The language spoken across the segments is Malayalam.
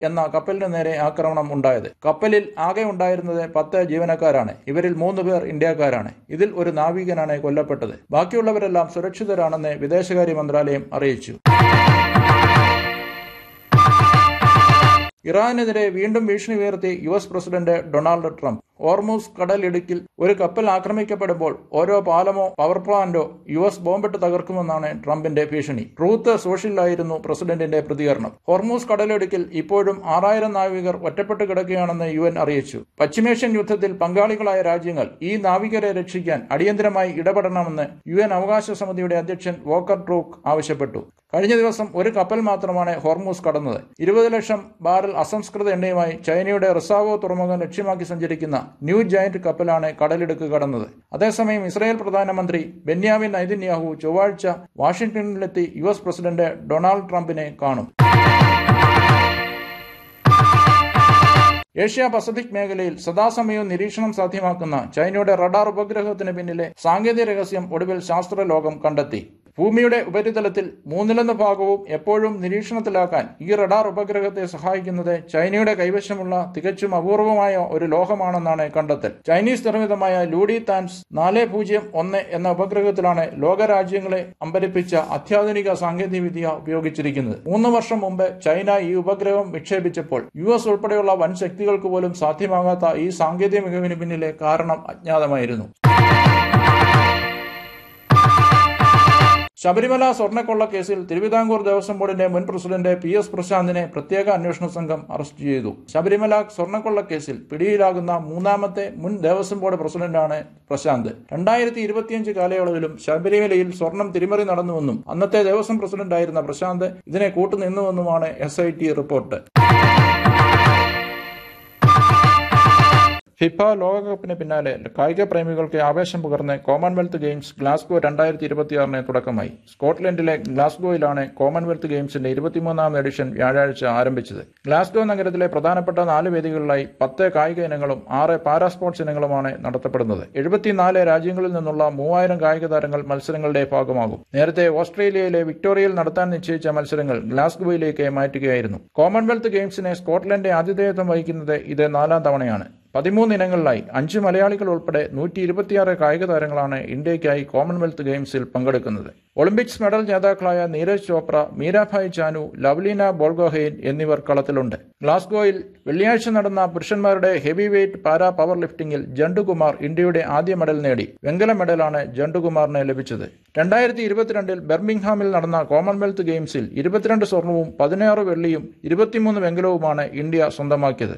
എന്ന കപ്പലിന് നേരെ ആക്രമണം ഉണ്ടായത് കപ്പലിൽ ആകെ ഉണ്ടായിരുന്നത് പത്ത് ജീവനക്കാരാണ് ഇവരിൽ മൂന്ന് പേർ ഇന്ത്യക്കാരാണ് ഇതിൽ ഒരു നാവികനാണ് കൊല്ലപ്പെട്ടത് ബാക്കിയുള്ളവരെല്ലാം സുരക്ഷിതരാണെന്ന് വിദേശകാര്യ മന്ത്രാലയം അറിയിച്ചു ഇറാനെതിരെ വീണ്ടും ഭീഷണി ഉയർത്തി U S president Donald Trump Hormuz കടലിടുക്കിൽ ഒരു കപ്പൽ ആക്രമിക്കപ്പെടുമ്പോൾ ഓരോ പാലമോ പവർ പ്ലാന്റോ യു എസ് ബോംബിട്ട് തകർക്കുമെന്നാണ് ട്രംപിന്റെ ഭീഷണി ട്രൂത്ത് സോഷ്യലിലായിരുന്നു പ്രസിഡന്റിന്റെ പ്രതികരണം ഹോർമൂസ് കടലിടുക്കിൽ ഇപ്പോഴും ആറായിരം നാവികർ ഒറ്റപ്പെട്ട് കിടക്കുകയാണെന്ന് യു എൻ അറിയിച്ചു പശ്ചിമേഷ്യൻ യുദ്ധത്തിൽ പങ്കാളികളായ രാജ്യങ്ങൾ ഈ നാവികരെ രക്ഷിക്കാൻ അടിയന്തരമായി ഇടപെടണമെന്ന് യു എൻ അവകാശ സമിതിയുടെ അധ്യക്ഷൻ വോക്കർ ട്രൂക്ക് ആവശ്യപ്പെട്ടു കഴിഞ്ഞ ദിവസം ഒരു കപ്പൽ മാത്രമാണ് ഹോർമൂസ് കടന്നത് ഇരുപത് ലക്ഷം ബാരൽ അസംസ്കൃത എണ്ണയുമായി ചൈനയുടെ റിസാവോ തുറമുഖം ലക്ഷ്യമാക്കി സഞ്ചരിക്കുന്ന ന്യൂ ജയന്റ് കപ്പലാണ് കടലിടുക്ക് കടന്നത് അതേസമയം ഇസ്രായേൽ പ്രധാനമന്ത്രി ബെന്യാമിൻ നൈതന്യാഹു ചൊവ്വാഴ്ച വാഷിംഗ്ടണിലെത്തി യു എസ് പ്രസിഡന്റ് ഡൊണാൾഡ് ട്രംപിനെ കാണും ഏഷ്യ പസഫിക് മേഖലയിൽ സദാസമയവും നിരീക്ഷണം സാധ്യമാക്കുന്ന ചൈനയുടെ റഡാർ ഉപഗ്രഹത്തിന് പിന്നിലെ സാങ്കേതിക രഹസ്യം ഒടുവിൽ ശാസ്ത്ര ലോകം കണ്ടെത്തി ഭൂമിയുടെ ഉപരിതലത്തിൽ മൂന്നിലൊന്ന് ഭാഗവും എപ്പോഴും നിരീക്ഷണത്തിലാക്കാൻ ഈ റഡാർ ഉപഗ്രഹത്തെ സഹായിക്കുന്നത് ചൈനയുടെ കൈവശമുള്ള തികച്ചും അപൂർവമായ ഒരു ലോഹമാണെന്നാണ് കണ്ടെത്തൽ ചൈനീസ് നിർമ്മിതമായ ലൂഡി താൻസ് നാല് പൂജ്യം ഒന്ന് എന്ന ഉപഗ്രഹത്തിലാണ് ലോകരാജ്യങ്ങളെ അമ്പരിപ്പിച്ച അത്യാധുനിക സാങ്കേതികവിദ്യ ഉപയോഗിച്ചിരിക്കുന്നത് മൂന്ന് വർഷം മുമ്പ് ചൈന ഈ ഉപഗ്രഹം വിക്ഷേപിച്ചപ്പോൾ യു എസ് ഉൾപ്പെടെയുള്ള വൻ ശക്തികൾക്ക് പോലും സാധ്യമാകാത്ത ഈ സാങ്കേതിക മികവിന് പിന്നിലെ കാരണം അജ്ഞാതമായിരുന്നു ശബരിമല സ്വർണ്ണക്കൊള്ള കേസിൽ തിരുവിതാംകൂർ ദേവസ്വം ബോർഡിന്റെ മുൻ പ്രസിഡന്റ് പി എസ് പ്രശാന്തിനെ പ്രത്യേക അന്വേഷണ സംഘം അറസ്റ്റ് ചെയ്തു ശബരിമല സ്വർണ്ണക്കൊള്ള കേസിൽ പിടിയിലാകുന്ന മൂന്നാമത്തെ മുൻ ദേവസ്വം ബോർഡ് പ്രസിഡന്റാണ് പ്രശാന്ത് രണ്ടായിരത്തി ഇരുപത്തിയഞ്ച് കാലയളവിലും ശബരിമലയിൽ സ്വർണം തിരിമറി നടന്നുവെന്നും അന്നത്തെ ദേവസ്വം പ്രസിഡന്റായിരുന്ന പ്രശാന്ത് ഇതിനെ കൂട്ടുനിന്നുവെന്നുമാണ് S I T report FIFA ലോകകപ്പിന് പിന്നാലെ കായിക പ്രേമികൾക്ക് ആവേശം പകർന്ന് കോമൺവെൽത്ത് ഗെയിംസ് ഗ്ലാസ്ഗോ രണ്ടായിരത്തി ഇരുപത്തിയാറിന് തുടക്കമായി സ്കോട്ട്ലൻഡിലെ ഗ്ലാസ്ഗോയിലാണ് കോമൺവെൽത്ത് ഗെയിംസിന്റെ ഇരുപത്തിമൂന്നാം എഡിഷൻ വ്യാഴാഴ്ച ആരംഭിച്ചത് ഗ്ലാസ്ഗോ നഗരത്തിലെ പ്രധാനപ്പെട്ട നാല് വേദികളിലായി പത്ത് കായിക ഇനങ്ങളും ആറ് പാരാ സ്പോർട്സ് ഇനങ്ങളുമാണ് നടത്തപ്പെടുന്നത് എഴുപത്തിനാല് രാജ്യങ്ങളിൽ നിന്നുള്ള മൂവായിരം കായിക താരങ്ങൾ മത്സരങ്ങളുടെ ഭാഗമാകും നേരത്തെ ഓസ്ട്രേലിയയിലെ വിക്ടോറിയയിൽ നടത്താൻ നിശ്ചയിച്ച മത്സരങ്ങൾ ഗ്ലാസ്ഗോയിലേക്ക് മാറ്റുകയായിരുന്നു കോമൺവെൽത്ത് ഗെയിംസിനെ സ്കോട്ട്ലൻഡ് ആതിഥേയത്വം വഹിക്കുന്നത് ഇത് നാലാം തവണയാണ് പതിമൂന്ന് ഇനങ്ങളിലായി അഞ്ച് മലയാളികൾ ഉൾപ്പെടെ നൂറ്റി ഇരുപത്തിയാറ് കായിക താരങ്ങളാണ് ഇന്ത്യയ്ക്കായി കോമൺവെൽത്ത് ഗെയിംസിൽ പങ്കെടുക്കുന്നത് ഒളിമ്പിക്സ് മെഡൽ ജേതാക്കളായ നീരജ് ചോപ്ര മീരാഭായ് ചാനു ലവ്ലീന ബോൾഗോഹെയ്ൻ എന്നിവർ കളത്തിലുണ്ട് ഗ്ലാസ്ഗോയിൽ വെള്ളിയാഴ്ച നടന്ന പുരുഷന്മാരുടെ ഹെവി വെയ്റ്റ് പാരാ പവർ ലിഫ്റ്റിംഗിൽ ജണ്ടുകുമാർ ഇന്ത്യയുടെ ആദ്യ മെഡൽ നേടി വെങ്കല മെഡലാണ് ജണ്ടുകുമാറിന് ലഭിച്ചത് രണ്ടായിരത്തി ഇരുപത്തിരണ്ടിൽ ബെർമിംഗ്ഹാമിൽ നടന്ന കോമൺവെൽത്ത് ഗെയിംസിൽ ഇരുപത്തിരണ്ട് സ്വർണവും പതിനാറ് വെള്ളിയും ഇരുപത്തിമൂന്ന് വെങ്കലവുമാണ് ഇന്ത്യ സ്വന്തമാക്കിയത്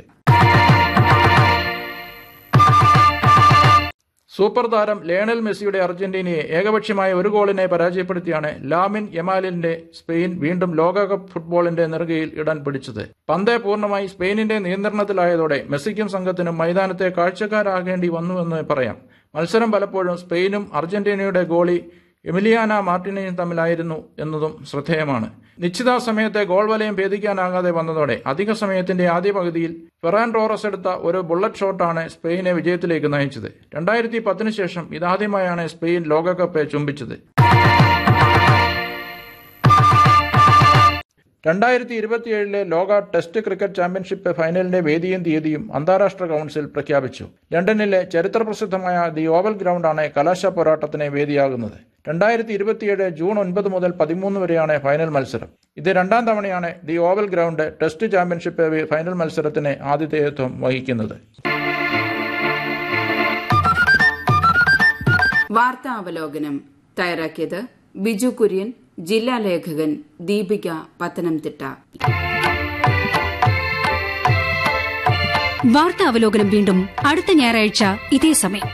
സൂപ്പർ താരം ലയണൽ മെസ്സിയുടെ അർജന്റീനയെ ഏകപക്ഷീയമായ ഒരു ഗോളിനെ പരാജയപ്പെടുത്തിയാണ് ലാമിൻ യമാലിന്റെ സ്പെയിൻ വീണ്ടും ലോകകപ്പ് ഫുട്ബോളിന്റെ നെറുകയിൽ ഇടാൻ പിടിച്ചത് പന്ത് പൂർണ്ണമായി സ്പെയിനിന്റെ നിയന്ത്രണത്തിലായതോടെ മെസ്സിക്കും സംഘത്തിനും മൈതാനത്തെ കാഴ്ചക്കാരാകേണ്ടി വന്നുവെന്ന് പറയാം മത്സരം പലപ്പോഴും സ്പെയിനും അർജന്റീനയുടെ ഗോളി എമിലിയാന മാർട്ടിനയും തമ്മിലായിരുന്നു എന്നതും ശ്രദ്ധേയമാണ് നിശ്ചിത സമയത്തെ ഗോൾ വലയം ഭേദിക്കാനാകാതെ വന്നതോടെ അധിക സമയത്തിന്റെ ആദ്യ പകുതിയിൽ ഫെറാൻ ടോറസ് എടുത്ത ഒരു ബുള്ളറ്റ് ഷോട്ടാണ് സ്പെയിനെ വിജയത്തിലേക്ക് നയിച്ചത് രണ്ടായിരത്തി പത്തിന് ശേഷം ഇതാദ്യമായാണ് സ്പെയിൻ ലോകകപ്പ് ചുംബിച്ചത് രണ്ടായിരത്തി ഇരുപത്തിയേഴിലെ ലോക ടെസ്റ്റ് ക്രിക്കറ്റ് ചാമ്പ്യൻഷിപ്പ് ഫൈനലിന്റെ വേദിയും തീയതിയും അന്താരാഷ്ട്ര കൌൺസിൽ പ്രഖ്യാപിച്ചു ലണ്ടനിലെ ചരിത്രപ്രസിദ്ധമായ ദി ഓവൽ ഗ്രൗണ്ടാണ് കലാശ പോരാട്ടത്തിന് വേദിയാകുന്നത് രണ്ടായിരത്തി ഇരുപത്തിയേഴ് ജൂൺ ഒൻപത് മുതൽ പതിമൂന്ന് വരെയാണ് ഫൈനൽ മത്സരം ഇത് രണ്ടാം തവണയാണ് the Oval ground test championship final മത്സരത്തിന് ആതിഥേയത്വം വഹിക്കുന്നത് വാർത്താവലോകനം തയ്യാറാക്കിയത് ബിജു കുര്യൻ ജില്ലാ ലേഖകൻ ദീപിക പത്തനംതിട്ട വാർത്താ അവലോകനം വീണ്ടും അടുത്ത ഞായറാഴ്ച ഇതേ സമയം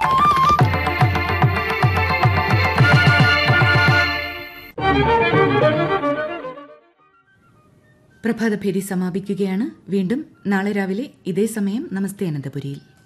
പ്രഭാതഭേരി സമാപിക്കുകയാണ് വീണ്ടും നാളെ രാവിലെ ഇതേ സമയം നമസ്തേ അനന്തപുരിയിൽ